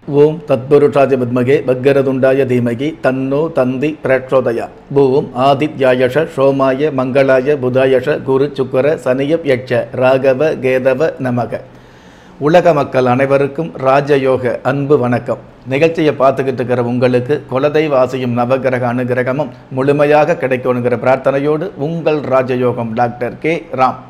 ஓம் தத்புருஷாய வித்மகே பக்கரதுண்டாய தீமகி தன்னோ தந்தி பிரச்சோதயா ஓம் ஆதித்யாயஷ சோமாய மங்களாய புதாயஷ குரு சுக்கர சனியப் யட்ச ராகவ கேதவ நமக உலக மக்கள் அனைவருக்கும் ராஜயோக அன்பு வணக்கம் நிகழ்ச்சியை பார்த்துக்கிட்டு இருக்கிற உங்களுக்கு குலதெய்வ ஆசையும் நவகிரக அனுகிரகமும் முழுமையாக கிடைக்கணுங்கிற பிரார்த்தனையோடு உங்கள் ராஜயோகம் டாக்டர் கே ராம்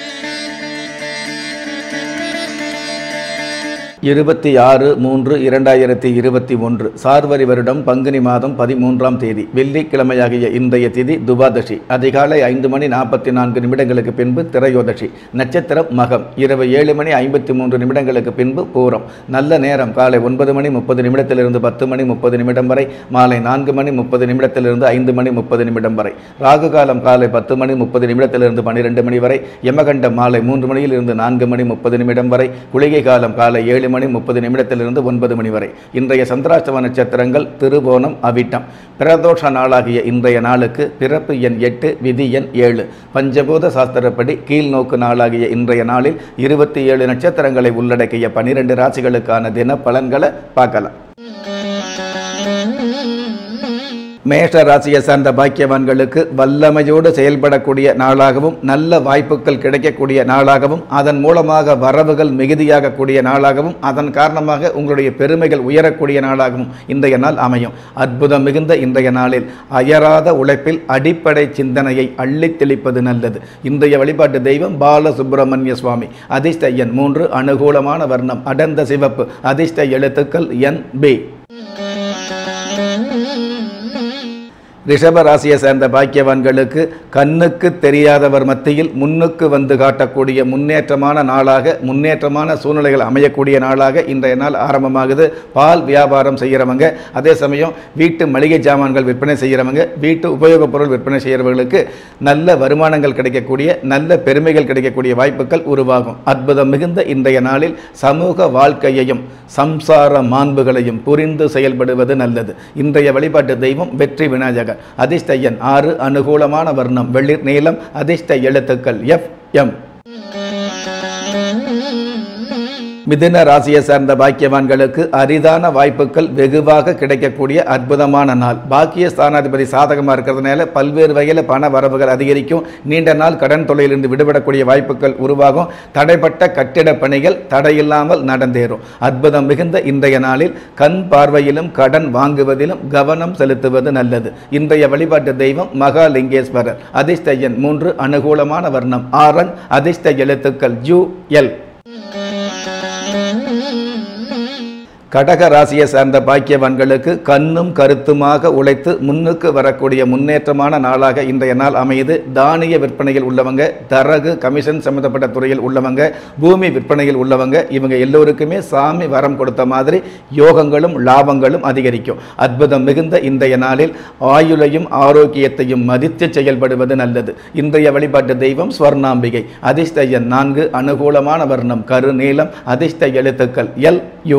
இருபத்தி ஆறு மூன்று இரண்டாயிரத்தி இருபத்தி ஒன்று சார்வரி வருடம் பங்குனி மாதம் பதிமூன்றாம் தேதி வெள்ளிக்கிழமையாகிய இன்றைய திதி துபாதசி அதிகாலை ஐந்து மணி நாற்பத்தி நான்கு நிமிடங்களுக்கு பின்பு திரையோதசி நட்சத்திரம் மகம் இரவு ஏழு மணி ஐம்பத்தி மூன்று நிமிடங்களுக்கு பின்பு பூரம் நல்ல நேரம் காலை ஒன்பது மணி முப்பது நிமிடத்திலிருந்து பத்து மணி முப்பது நிமிடம் வரை மாலை நான்கு மணி முப்பது நிமிடத்திலிருந்து ஐந்து மணி முப்பது நிமிடம் வரை ராகு காலம் காலை பத்து மணி முப்பது நிமிடத்திலிருந்து பன்னிரெண்டு மணி வரை யமகண்டம் மாலை மூன்று மணியிலிருந்து நான்கு மணி முப்பது நிமிடம் வரை குளிகை காலம் காலை ஏழு மணி முப்பது நிமிடத்திலிருந்து ஒன்பது மணி வரை இன்றைய சந்திராஷ்டம நட்சத்திரங்கள் திருவோணம் அவிட்டம் பிரதோஷ நாளாகிய இன்றைய நாளுக்கு பிறப்பு எண் எட்டு விதி எண் ஏழு பஞ்சபூத சாஸ்திரப்படி கீழ்நோக்கு நாளாகிய இன்றைய நாளில் இருபத்தி ஏழு நட்சத்திரங்களை உள்ளடக்கிய பனிரெண்டு ராசிகளுக்கான தின பலன்களை பார்க்கலாம் மேஷ ராசியை சார்ந்த பாக்கியவான்களுக்கு வல்லமையோடு செயல்படக்கூடிய நாளாகவும் நல்ல வாய்ப்புகள் கிடைக்கக்கூடிய நாளாகவும் அதன் மூலமாக வரவுகள் மிகுதியாகக்கூடிய நாளாகவும் அதன் காரணமாக உங்களுடைய பெருமைகள் உயரக்கூடிய நாளாகவும் இன்றைய நாள் அமையும் அற்புதம் மிகுந்த இன்றைய நாளில் அயராத உழைப்பில் அடிப்படை சிந்தனையை அள்ளித் தெளிப்பது நல்லது இன்றைய வழிபாட்டு தெய்வம் பால சுப்பிரமணிய சுவாமி அதிர்ஷ்ட எண் மூன்று அனுகூலமான வர்ணம் அடர்ந்த சிவப்பு அதிர்ஷ்ட எழுத்துக்கள் என் பி ரிஷப ராசியை சேர்ந்த பாக்கியவான்களுக்கு கண்ணுக்கு தெரியாதவர் மத்தியில் முன்னுக்கு வந்து காட்டக்கூடிய முன்னேற்றமான நாளாக முன்னேற்றமான சூழ்நிலைகள் அமையக்கூடிய நாளாக இன்றைய நாள் ஆரம்பமாகுது பால் வியாபாரம் செய்கிறவங்க அதே சமயம் வீட்டு மளிகை ஜாமான்கள் விற்பனை செய்கிறவங்க வீட்டு உபயோகப் பொருள் விற்பனை செய்கிறவர்களுக்கு நல்ல வருமானங்கள் கிடைக்கக்கூடிய நல்ல பெருமைகள் கிடைக்கக்கூடிய வாய்ப்புகள் உருவாகும் அற்புதம் மிகுந்த இன்றைய நாளில் சமூக வாழ்க்கையையும் சம்சார மாண்புகளையும் புரிந்து செயல்படுவது நல்லது இன்றைய வழிபாட்டு தெய்வம் வெற்றி விநாயகர் அதிர்ஷ்ட எண் ஆறு அனுகூலமான வர்ணம் வெளிர் நீளம் அதிர்ஷ்ட எழுத்துக்கள் எஃப் எம் மிதுன ராசியை சார்ந்த பாக்கியவான்களுக்கு அரிதான வாய்ப்புகள் வெகுவாக கிடைக்கக்கூடிய அற்புதமான நாள் பாக்கிய ஸ்தானாதிபதி சாதகமாக இருக்கிறதுனால பல்வேறு வகையில் பண வரவுகள் அதிகரிக்கும் நீண்ட நாள் கடன் தொழிலிருந்து விடுபடக்கூடிய வாய்ப்புகள் உருவாகும் தடைப்பட்ட கட்டிட பணிகள் தடையில்லாமல் நடந்தேறும் அற்புதம் மிகுந்த இன்றைய நாளில் கண் பார்வையிலும் கடன் வாங்குவதிலும் கவனம் செலுத்துவது நல்லது இன்றைய வழிபாட்டு தெய்வம் மகாலிங்கேஸ்வரர் அதிர்ஷ்ட எண் மூன்று அனுகூலமான வர்ணம் ஆரன் அதிர்ஷ்ட எழுத்துக்கள் ஜூ எல் கடக ராசியை சார்ந்த பாக்கியவான்களுக்கு கண்ணும் கருத்துமாக உழைத்து முன்னுக்கு வரக்கூடிய முன்னேற்றமான நாளாக இன்றைய நாள் அமையுது தானிய விற்பனையில் உள்ளவங்க தரகு கமிஷன் சம்பந்தப்பட்ட துறையில் உள்ளவங்க பூமி விற்பனையில் உள்ளவங்க இவங்க எல்லோருக்குமே சாமி வரம் கொடுத்த மாதிரி யோகங்களும் லாபங்களும் அதிகரிக்கும் அற்புதம் மிகுந்த இன்றைய நாளில் ஆயுளையும் ஆரோக்கியத்தையும் மதித்து செயல்படுவது நல்லது இன்றைய வழிபாட்டு தெய்வம் ஸ்வர்ணாம்பிகை அதிர்ஷ்ட எண் நான்கு அனுகூலமான வர்ணம் கருநீளம் அதிர்ஷ்ட எழுத்துக்கள் எல் யு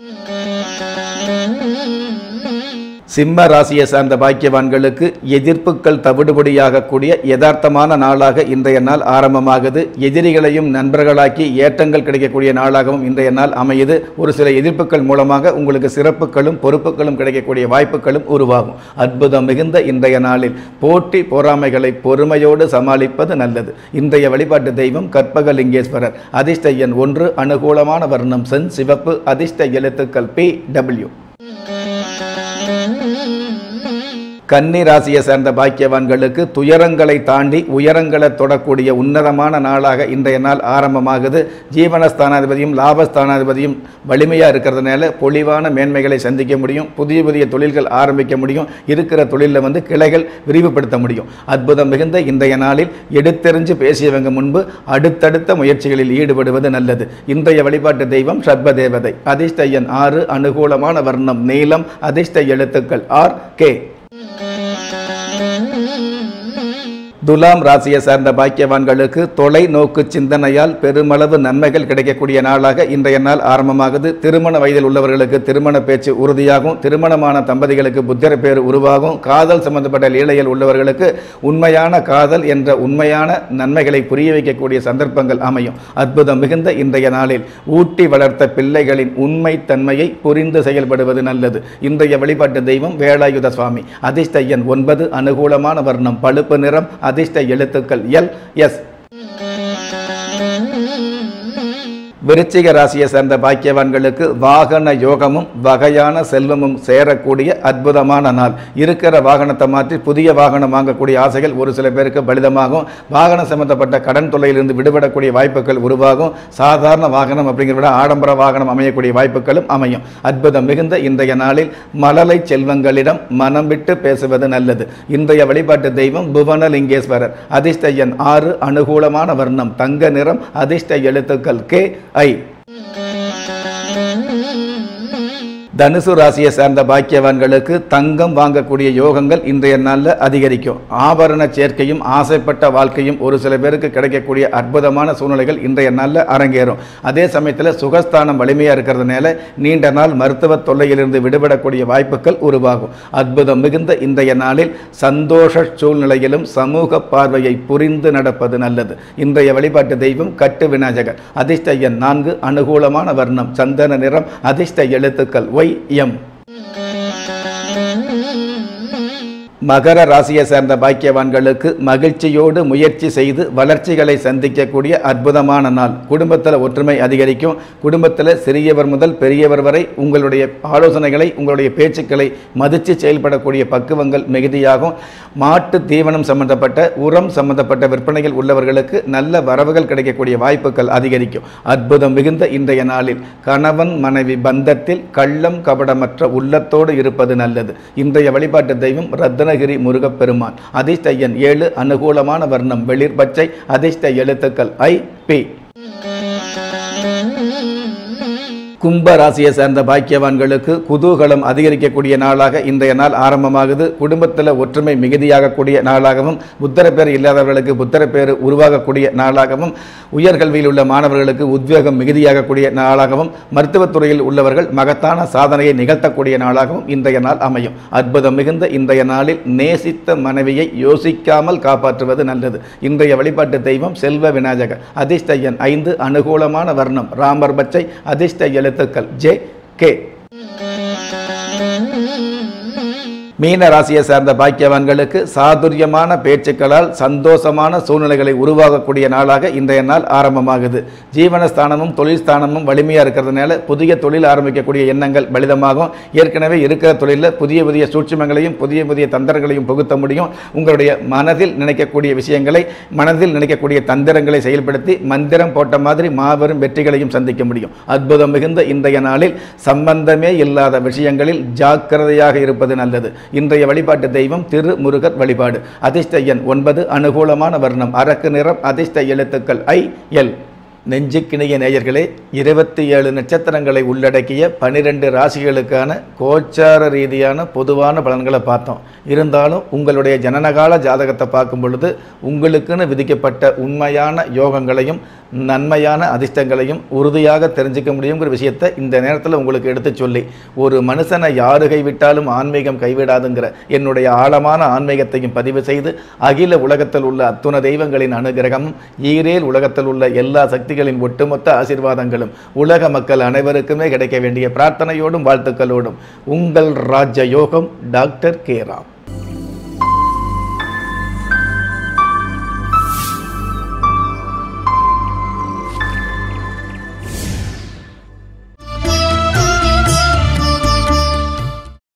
சிம்ம ராசியை சார்ந்த பாக்கியவான்களுக்கு எதிர்ப்புகள் தவிடுபடியாகக்கூடிய யதார்த்தமான நாளாக இன்றைய நாள் ஆரம்பமாகுது எதிரிகளையும் நண்பர்களாக்கி ஏற்றங்கள் கிடைக்கக்கூடிய நாளாகவும் இன்றைய நாள் அமையுது ஒரு சில எதிர்ப்புகள் மூலமாக உங்களுக்கு சிறப்புகளும் பொறுப்புகளும் கிடைக்கக்கூடிய வாய்ப்புகளும் உருவாகும் அற்புதம் மிகுந்த இன்றைய நாளில் போட்டி பொறாமைகளை பொறுமையோடு சமாளிப்பது நல்லது இன்றைய வழிபாட்டு தெய்வம் கற்பகலிங்கேஸ்வரர் அதிர்ஷ்ட எண் ஒன்று அனுகூலமான வர்ணம் சென் சிவப்பு அதிர்ஷ்ட எழுத்துக்கள் பி டபிள்யூ கன்னி ராசியை சேர்ந்த பாக்கியவான்களுக்கு துயரங்களை தாண்டி உயரங்களை தொடக்கூடிய உன்னதமான நாளாக இன்றைய நாள் ஆரம்பமாகுது ஜீவனஸ்தானாதிபதியும் லாபஸ்தானாதிபதியும் வலிமையாக இருக்கிறதுனால பொலிவான மேன்மைகளை சந்திக்க முடியும் புதிய புதிய தொழில்கள் ஆரம்பிக்க முடியும் இருக்கிற தொழிலில் வந்து கிளைகள் விரிவுபடுத்த முடியும் அற்புதம் மிகுந்த இன்றைய நாளில் எடுத்தெறிஞ்சு பேசியவங்க முன்பு அடுத்தடுத்த முயற்சிகளில் ஈடுபடுவது நல்லது இன்றைய வழிபாட்டு தெய்வம் சர்ப தேவதை அதிர்ஷ்ட எண் ஆறு அனுகூலமான வர்ணம் நீளம் அதிர்ஷ்ட எழுத்துக்கள் ஆர் கே துலாம் ராசியை சார்ந்த பாக்கியவான்களுக்கு தொலைநோக்கு சிந்தனையால் பெருமளவு நன்மைகள் கிடைக்கக்கூடிய நாளாக இன்றைய நாள் ஆரம்பமாகுது திருமண வயதில் உள்ளவர்களுக்கு திருமண பேச்சு உறுதியாகும் திருமணமான தம்பதிகளுக்கு புத்திர பேர் உருவாகும் காதல் சம்பந்தப்பட்ட லீலையில் உள்ளவர்களுக்கு உண்மையான காதல் என்ற உண்மையான நன்மைகளை புரிய வைக்கக்கூடிய சந்தர்ப்பங்கள் அமையும் அற்புதம் மிகுந்த இன்றைய நாளில் ஊட்டி வளர்த்த பிள்ளைகளின் உண்மை தன்மையை புரிந்து செயல்படுவது நல்லது இன்றைய வழிபாட்டு தெய்வம் வேலாயுத சுவாமி அதிர்ஷ்ட எண் ஒன்பது அனுகூலமான வர்ணம் பழுப்பு நிறம் அதிர்ஷ்ட எழுத்துக்கள் எல் எஸ் விருச்சிக ராசியை சேர்ந்த பாக்கியவான்களுக்கு வாகன யோகமும் வகையான செல்வமும் சேரக்கூடிய அற்புதமான நாள் இருக்கிற வாகனத்தை மாற்றி புதிய வாகனம் வாங்கக்கூடிய ஆசைகள் ஒரு சில பேருக்கு பலிதமாகும் வாகனம் சம்பந்தப்பட்ட கடன் தொல்லையிலிருந்து விடுபடக்கூடிய வாய்ப்புகள் உருவாகும் சாதாரண வாகனம் அப்படிங்கிறத விட ஆடம்பர வாகனம் அமையக்கூடிய வாய்ப்புகளும் அமையும் அற்புதம் மிகுந்த இன்றைய நாளில் மழலை செல்வங்களிடம் மனம் விட்டு பேசுவது நல்லது இன்றைய வழிபாட்டு தெய்வம் புவனலிங்கேஸ்வரர் அதிர்ஷ்ட எண் ஆறு அனுகூலமான வர்ணம் தங்க நிறம் அதிர்ஷ்ட எழுத்துக்கள் கே ஐ தனுசு ராசியை சார்ந்த பாக்கியவான்களுக்கு தங்கம் வாங்கக்கூடிய யோகங்கள் இன்றைய நாளில் அதிகரிக்கும் ஆபரண சேர்க்கையும் ஆசைப்பட்ட வாழ்க்கையும் ஒரு சில பேருக்கு கிடைக்கக்கூடிய அற்புதமான சூழ்நிலைகள் இன்றைய நாளில் அரங்கேறும் அதே சமயத்தில் சுகஸ்தானம் வலிமையாக இருக்கிறதுனால நீண்ட நாள் மருத்துவ தொல்லையிலிருந்து விடுபடக்கூடிய வாய்ப்புகள் உருவாகும் அற்புதம் மிகுந்த இன்றைய நாளில் சந்தோஷ சூழ்நிலையிலும் சமூக பார்வையை புரிந்து நடப்பது நல்லது இன்றைய வழிபாட்டு தெய்வம் கட்டு விநாயகர் அதிர்ஷ்ட எண் நான்கு அனுகூலமான வர்ணம் சந்தன நிறம் அதிர்ஷ்ட எழுத்துக்கள் ஒய் எம் மகர ராசியை சேர்ந்த பாக்கியவான்களுக்கு மகிழ்ச்சியோடு முயற்சி செய்து வளர்ச்சிகளை சந்திக்கக்கூடிய அற்புதமான நாள் குடும்பத்தில் ஒற்றுமை அதிகரிக்கும் குடும்பத்தில் சிறியவர் முதல் பெரியவர் வரை உங்களுடைய ஆலோசனைகளை உங்களுடைய பேச்சுக்களை மதித்து செயல்படக்கூடிய பக்குவங்கள் மிகுதியாகும் மாட்டு தீவனம் சம்பந்தப்பட்ட உரம் சம்பந்தப்பட்ட விற்பனைகள் உள்ளவர்களுக்கு நல்ல வரவுகள் கிடைக்கக்கூடிய வாய்ப்புகள் அதிகரிக்கும் அற்புதம் மிகுந்த இன்றைய நாளில் கணவன் மனைவி பந்தத்தில் கள்ளம் கபடமற்ற உள்ளத்தோடு இருப்பது நல்லது இன்றைய வழிபாட்டு தெய்வம் ரத்னகிரி முருகப்பெருமான் அதிர்ஷ்ட எண் ஏழு அனுகூலமான வர்ணம் வெளிர் பச்சை அதிர்ஷ்ட எழுத்துக்கள் ஐ பி கும்ப ராசியை சேர்ந்த பாக்கியவான்களுக்கு குதூகலம் அதிகரிக்கக்கூடிய நாளாக இன்றைய நாள் ஆரம்பமாகுது குடும்பத்தில் ஒற்றுமை மிகுதியாகக்கூடிய நாளாகவும் புத்தர பேர் இல்லாதவர்களுக்கு புத்தர பேர் உருவாகக்கூடிய நாளாகவும் உயர்கல்வியில் உள்ள மாணவர்களுக்கு உத்வேகம் மிகுதியாகக்கூடிய நாளாகவும் மருத்துவத்துறையில் உள்ளவர்கள் மகத்தான சாதனையை நிகழ்த்தக்கூடிய நாளாகவும் இன்றைய நாள் அமையும் அற்புதம் மிகுந்த இன்றைய நாளில் நேசித்த மனைவியை யோசிக்காமல் காப்பாற்றுவது நல்லது இன்றைய வழிபாட்டு தெய்வம் செல்வ விநாயகர் அதிர்ஷ்ட எண் ஐந்து அனுகூலமான வர்ணம் ராமர் பச்சை அதிர்ஷ்ட எழுத்துக்கள் ஜே கே மீன ராசியை சார்ந்த பாக்கியவான்களுக்கு சாதுரியமான பேச்சுக்களால் சந்தோஷமான சூழ்நிலைகளை உருவாகக்கூடிய நாளாக இன்றைய நாள் ஆரம்பமாகுது ஜீவனஸ்தானமும் தொழில் ஸ்தானமும் வலிமையாக இருக்கிறதுனால புதிய தொழில் ஆரம்பிக்கக்கூடிய எண்ணங்கள் பலிதமாகும் ஏற்கனவே இருக்கிற தொழிலில் புதிய புதிய சூட்சுமங்களையும் புதிய புதிய தந்திரங்களையும் புகுத்த முடியும் உங்களுடைய மனதில் நினைக்கக்கூடிய விஷயங்களை மனதில் நினைக்கக்கூடிய தந்திரங்களை செயல்படுத்தி மந்திரம் போட்ட மாதிரி மாபெரும் வெற்றிகளையும் சந்திக்க முடியும் அற்புதம் மிகுந்த இன்றைய நாளில் சம்பந்தமே இல்லாத விஷயங்களில் ஜாக்கிரதையாக இருப்பது நல்லது இன்றைய வழிபாட்டு தெய்வம் திரு முருகர் வழிபாடு அதிர்ஷ்ட எண் ஒன்பது அனுகூலமான வர்ணம் அரக்கு நிறம் அதிர்ஷ்ட எழுத்துக்கள் ஐ எல் நெஞ்சுக்கிணைய நேயர்களே இருபத்தி ஏழு நட்சத்திரங்களை உள்ளடக்கிய பனிரெண்டு ராசிகளுக்கான கோச்சார ரீதியான பொதுவான பலன்களை பார்த்தோம் இருந்தாலும் உங்களுடைய ஜனனகால ஜாதகத்தை பார்க்கும் பொழுது உங்களுக்குன்னு விதிக்கப்பட்ட உண்மையான யோகங்களையும் நன்மையான அதிர்ஷ்டங்களையும் உறுதியாக தெரிஞ்சுக்க முடியுங்கிற விஷயத்தை இந்த நேரத்தில் உங்களுக்கு எடுத்து சொல்லி ஒரு மனுஷனை யாரு கைவிட்டாலும் ஆன்மீகம் கைவிடாதுங்கிற என்னுடைய ஆழமான ஆன்மீகத்தையும் பதிவு செய்து அகில உலகத்தில் உள்ள அத்துண தெய்வங்களின் அனுகிரகமும் ஈரேல் உலகத்தில் உள்ள எல்லா சக்திகளின் ஒட்டுமொத்த ஆசீர்வாதங்களும் உலக மக்கள் அனைவருக்குமே கிடைக்க வேண்டிய பிரார்த்தனையோடும் வாழ்த்துக்களோடும் உங்கள் ராஜ யோகம் டாக்டர் கே ராம்